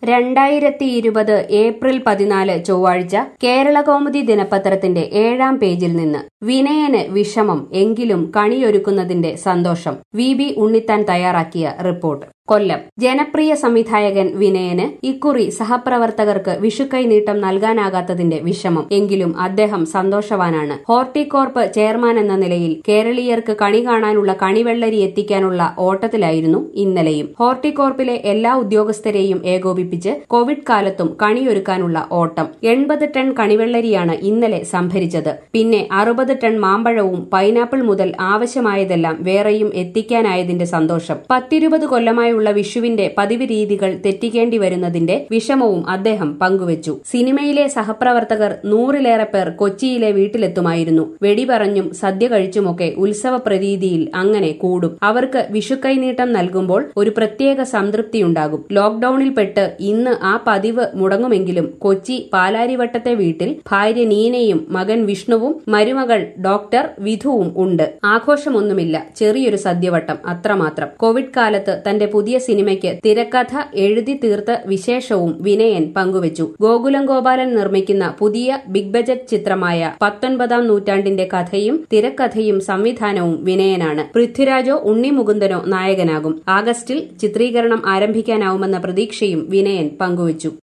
രണ്ടായിരത്തി ഇരുപത് ഏപ്രിൽ പതിനാല് ചൊവ്വാഴ്ച കേരളകൗമുദി ദിനപത്രത്തിന്റെ ഏഴാം പേജിൽ നിന്ന് വിനയന് വിഷമം എങ്കിലും കണിയൊരുക്കുന്നതിന്റെ സന്തോഷം വി ബി ഉണ്ണിത്താൻ തയ്യാറാക്കിയ റിപ്പോർട്ട് കൊല്ലം ജനപ്രിയ സംവിധായകൻ വിനയന് ഇക്കുറി സഹപ്രവർത്തകർക്ക് വിഷുക്കൈ നീട്ടം നൽകാനാകാത്തതിന്റെ വിഷമം എങ്കിലും അദ്ദേഹം സന്തോഷവാനാണ് ഹോർട്ടികോർപ്പ് ചെയർമാൻ എന്ന നിലയിൽ കേരളീയർക്ക് കണി കാണാനുള്ള കണിവെള്ളരി എത്തിക്കാനുള്ള ഓട്ടത്തിലായിരുന്നു ഇന്നലെയും ഹോർട്ടികോർപ്പിലെ എല്ലാ ഉദ്യോഗസ്ഥരെയും ഏകോപിപ്പിച്ച് കോവിഡ് കാലത്തും കണിയൊരുക്കാനുള്ള ഓട്ടം എൺപത് ടൺ കണിവെള്ളരിയാണ് ഇന്നലെ സംഭരിച്ചത് പിന്നെ അറുപത് ടൺ മാമ്പഴവും പൈനാപ്പിൾ മുതൽ ആവശ്യമായതെല്ലാം വേറെയും എത്തിക്കാനായതിന്റെ സന്തോഷം പത്തിരുപത് കൊല്ലമായുള്ള വിഷുവിന്റെ പതിവ് രീതികൾ തെറ്റിക്കേണ്ടി വരുന്നതിന്റെ വിഷമവും അദ്ദേഹം പങ്കുവച്ചു സിനിമയിലെ സഹപ്രവർത്തകർ നൂറിലേറെ പേർ കൊച്ചിയിലെ വീട്ടിലെത്തുമായിരുന്നു വെടി പറഞ്ഞും സദ്യ കഴിച്ചുമൊക്കെ ഉത്സവ പ്രതീതിയിൽ അങ്ങനെ കൂടും അവർക്ക് വിഷുക്കൈനീട്ടം നൽകുമ്പോൾ ഒരു പ്രത്യേക സംതൃപ്തിയുണ്ടാകും ലോക്ഡൌണിൽപ്പെട്ട് ഇന്ന് ആ പതിവ് മുടങ്ങുമെങ്കിലും കൊച്ചി പാലാരിവട്ടത്തെ വീട്ടിൽ ഭാര്യ നീനയും മകൻ വിഷ്ണുവും മരുമകൾ ഡോക്ടർ വിധുവും ഉണ്ട് ആഘോഷമൊന്നുമില്ല ചെറിയൊരു സദ്യവട്ടം അത്രമാത്രം കോവിഡ് കാലത്ത് തന്റെ പുതിയ സിനിമയ്ക്ക് തിരക്കഥ എഴുതി തീർത്ത വിശേഷവും വിനയൻ പങ്കുവച്ചു ഗോകുലം ഗോപാലൻ നിർമ്മിക്കുന്ന പുതിയ ബിഗ് ബജറ്റ് ചിത്രമായ പത്തൊൻപതാം നൂറ്റാണ്ടിന്റെ കഥയും തിരക്കഥയും സംവിധാനവും വിനയനാണ് പൃഥ്വിരാജോ ഉണ്ണി മുകുന്ദനോ നായകനാകും ആഗസ്റ്റിൽ ചിത്രീകരണം ആരംഭിക്കാനാവുമെന്ന പ്രതീക്ഷയും വിനയൻ പങ്കുവച്ചു